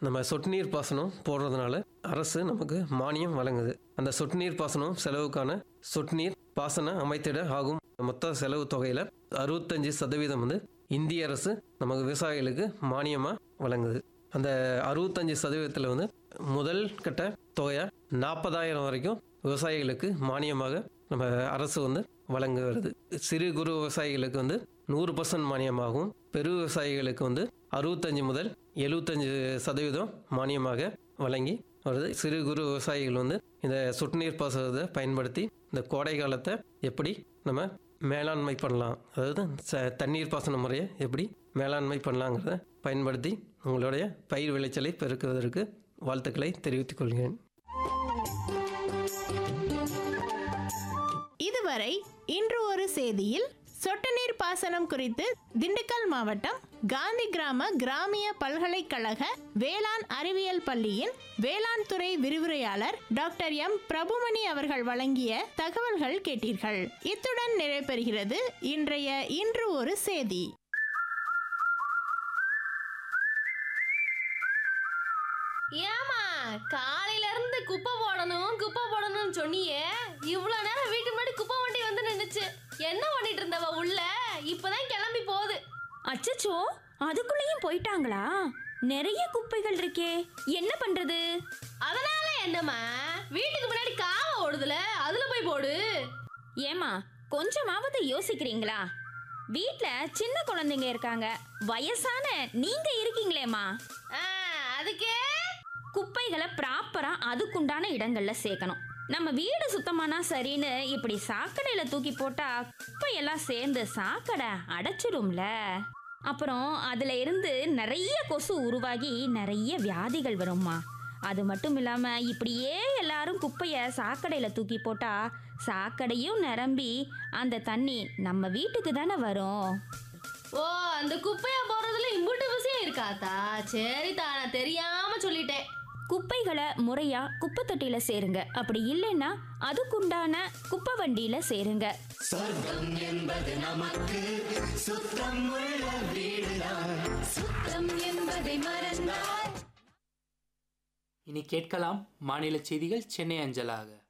நம்ம சொட்டு நீர் பாசனம் போடுறதுனால அரசு நமக்கு மானியம் வழங்குது அந்த சொட்டு நீர் பாசனம் செலவுக்கான சொட்டு நீர் பாசன அமைத்திட ஆகும் மொத்த செலவு தொகையில் அறுபத்தஞ்சு சதவீதம் வந்து இந்திய அரசு நமக்கு விவசாயிகளுக்கு மானியமாக வழங்குது அந்த அறுபத்தஞ்சு சதவீதத்தில் வந்து முதல் கட்ட தொகையாக நாற்பதாயிரம் வரைக்கும் விவசாயிகளுக்கு மானியமாக நம்ம அரசு வந்து வழங்கி வருது சிறு குறு விவசாயிகளுக்கு வந்து நூறு பர்சன்ட் மானியமாகவும் பெரு விவசாயிகளுக்கு வந்து அறுபத்தஞ்சு முதல் எழுபத்தஞ்சு சதவீதம் மானியமாக வழங்கி வருது சிறு குறு விவசாயிகள் வந்து இந்த சொட்டு நீர் பாசனத்தை பயன்படுத்தி இந்த கோடை காலத்தை எப்படி நம்ம மேலாண்மை பண்ணலாம் அதாவது ச தண்ணீர் பாசன முறையை எப்படி மேலாண்மை பண்ணலாங்கிறத பயன்படுத்தி உங்களுடைய பயிர் விளைச்சலை பெருக்குவதற்கு வாழ்த்துக்களை தெரிவித்துக் கொள்கிறேன் இதுவரை இன்று ஒரு செய்தியில் சொட்டு நீர் பாசனம் குறித்து திண்டுக்கல் மாவட்டம் காந்தி கிராம கிராமிய பல்கலைக்கழக வேளாண் அறிவியல் பள்ளியின் வேளாண் துறை விரிவுரையாளர் டாக்டர் எம் பிரபுமணி அவர்கள் வழங்கிய தகவல்கள் கேட்டீர்கள் இத்துடன் நிறைவு பெறுகிறது இன்றைய இன்று ஒரு செய்தி ஏமா காலையில இருந்து குப்பை போடணும் குப்பை போடணும்னு சொன்னியே இவ்வளவு நேரம் வீட்டு முன்னாடி குப்பை வண்டி வந்து நின்னுச்சு என்ன பண்ணிட்டு இருந்தவ உள்ள இப்பதான் கிளம்பி போகுது அச்சச்சோ அதுக்குள்ளேயும் போயிட்டாங்களா நிறைய குப்பைகள் இருக்கே என்ன பண்றது அதனால என்னம்மா வீட்டுக்கு முன்னாடி காவ ஓடுதுல அதுல போய் போடு ஏமா கொஞ்சமாவது யோசிக்கிறீங்களா வீட்ல சின்ன குழந்தைங்க இருக்காங்க வயசான நீங்க இருக்கீங்களேம்மா ஆ, அதுக்கே குப்பைகளை ப்ராப்பரா அதுக்குண்டான இடங்கள்ல சேர்க்கணும் நம்ம வீடு சுத்தமானா சரின்னு இப்படி சாக்கடையில தூக்கி போட்டா குப்பையெல்லாம் சேர்ந்து சாக்கடை அடைச்சிடும்ல அப்புறம் அதுல இருந்து நிறைய கொசு உருவாகி நிறைய வியாதிகள் வரும்மா அது மட்டும் இல்லாம இப்படியே எல்லாரும் குப்பைய சாக்கடையில தூக்கி போட்டா சாக்கடையும் நிரம்பி அந்த தண்ணி நம்ம வீட்டுக்கு தானே வரும் ஓ அந்த குப்பையா போறதுல இம்புட்டு விஷயம் இருக்காத்தா சரிதா நான் தெரியாம சொல்லிட்டேன் குப்பைகளை முறையா குப்பை தொட்டியில சேருங்க அப்படி இல்லைன்னா அதுக்குண்டான குப்பை வண்டியில சேருங்க சொர்க்கம் என்பது நமக்கு சுத்தம் உள்ள வீடுதான் சுத்தம் என்பதை மறந்தால் இனி கேட்கலாம் மாநில செய்திகள் சென்னை அஞ்சலாக